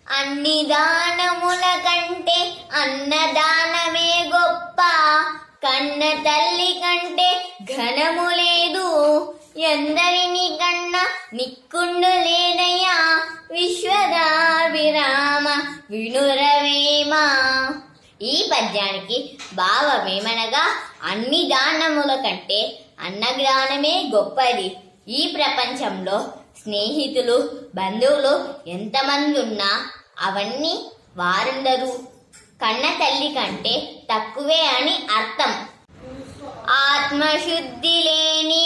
అన్ని దానముల కంటే అన్నదానమే గొప్ప కన్న తల్లి కంటే ఘనము లేదు ఎందరిని కన్న నిక్కుండు లేదయ్యా విశ్వదాభిరామ వినురవేమా ఈ పద్యానికి భావమేమనగా అన్ని దానముల కంటే అన్నదానమే గొప్పది ఈ ప్రపంచంలో స్నేహితులు బంధువులు ఎంతమంది ఉన్నా అవన్నీ వారందరూ కన్న తల్లి కంటే తక్కువే అని అర్థం ఆత్మశుద్ధి లేని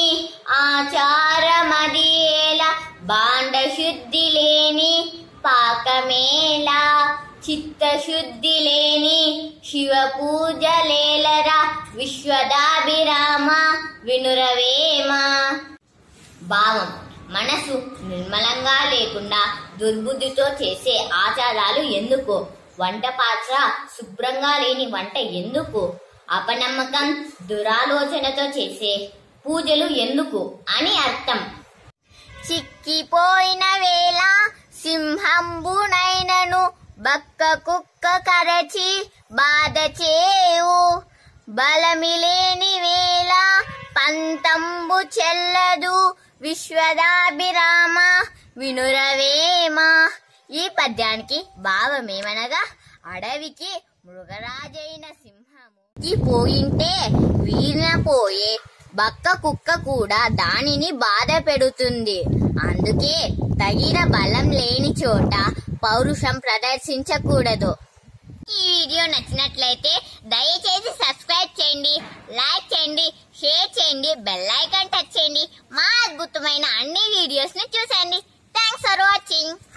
ఆచారమదియేల బాండశుద్ధి లేని పాకమేలా చిత్తశుద్ధి లేని శివ పూజలేలరా విశ్వదాభిరామ వినురవేమా భావం మనసు నిర్మలంగా లేకుండా దుర్బుద్ధితో చేసే ఆచారాలు ఎందుకు వంట పాత్ర శుభ్రంగా లేని వంట ఎందుకు అపనమ్మకం దురాలోచనతో చేసే పూజలు ఎందుకు అని అర్థం చిక్కిపోయిన వేళ సింహంబునైనను బక్క కుక్క కరచి బాధ చేవు బలమిలేని వేళ పంతంబు చెల్లదు విశ్వదాభిరామ వినురవేమ ఈ పద్యానికి భావమేమనగా అడవికి మృగరాజైన సింహము కి పోయింటే వీణ పోయే బక్క కుక్క కూడా దానిని బాధ పెడుతుంది అందుకే తగిన బలం లేని చోట పౌరుషం ప్రదర్శించకూడదు ఈ వీడియో నచ్చినట్లయితే దయచేసి సబ్స్క్రైబ్ చేయండి లైక్ చేయండి షేర్ చేయండి బెల్ ఐకాన్ టచ్ చేయండి మా అద్భుతమైన అన్ని వీడియోస్ ని చూసండి థ్యాంక్స్ ఫర్ వాచింగ్